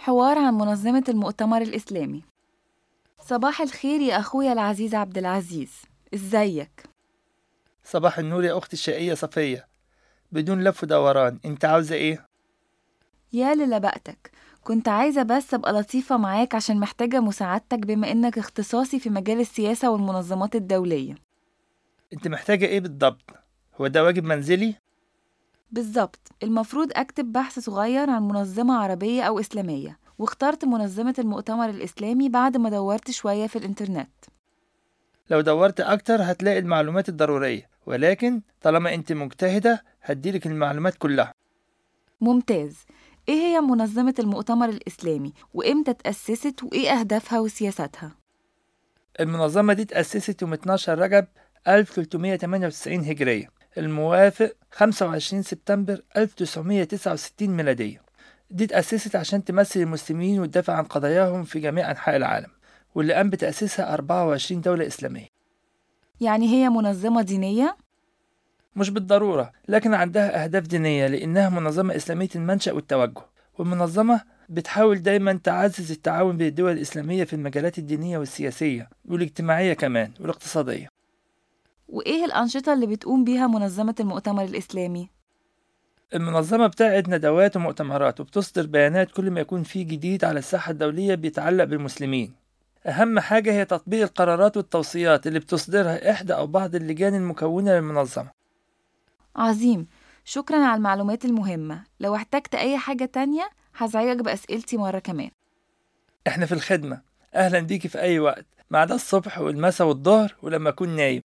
حوار عن منظمة المؤتمر الإسلامي صباح الخير يا أخويا العزيز عبد العزيز إزيك؟ صباح النور يا أختي الشقية صفية بدون لف ودوران أنت عاوزة إيه؟ يا للبقتك كنت عايزة بس أبقى لطيفة معاك عشان محتاجة مساعدتك بما إنك اختصاصي في مجال السياسة والمنظمات الدولية أنت محتاجة إيه بالضبط؟ هو ده واجب منزلي؟ بالظبط المفروض أكتب بحث صغير عن منظمة عربية أو إسلامية واخترت منظمة المؤتمر الإسلامي بعد ما دورت شوية في الإنترنت لو دورت أكتر هتلاقي المعلومات الضرورية ولكن طالما أنت مجتهدة هديلك المعلومات كلها ممتاز إيه هي منظمة المؤتمر الإسلامي وإمتى تأسست وإيه أهدافها وسياساتها؟ المنظمة دي تأسست يوم 12 رجب 1398 هجرية الموافق 25 سبتمبر 1969 ميلادية دي تأسست عشان تمثل المسلمين وتدافع عن قضاياهم في جميع أنحاء العالم واللي قام بتأسيسها 24 دولة إسلامية يعني هي منظمة دينية؟ مش بالضرورة لكن عندها أهداف دينية لأنها منظمة إسلامية المنشأ والتوجه والمنظمة بتحاول دايما تعزز التعاون بين الدول الإسلامية في المجالات الدينية والسياسية والاجتماعية كمان والاقتصادية وإيه الأنشطة اللي بتقوم بيها منظمة المؤتمر الإسلامي؟ المنظمة بتعقد ندوات ومؤتمرات وبتصدر بيانات كل ما يكون في جديد على الساحة الدولية بيتعلق بالمسلمين أهم حاجة هي تطبيق القرارات والتوصيات اللي بتصدرها إحدى أو بعض اللجان المكونة للمنظمة عظيم شكرا على المعلومات المهمة لو احتجت أي حاجة تانية هزعجك بأسئلتي مرة كمان إحنا في الخدمة أهلا بيكي في أي وقت ما عدا الصبح والمساء والظهر ولما أكون نايم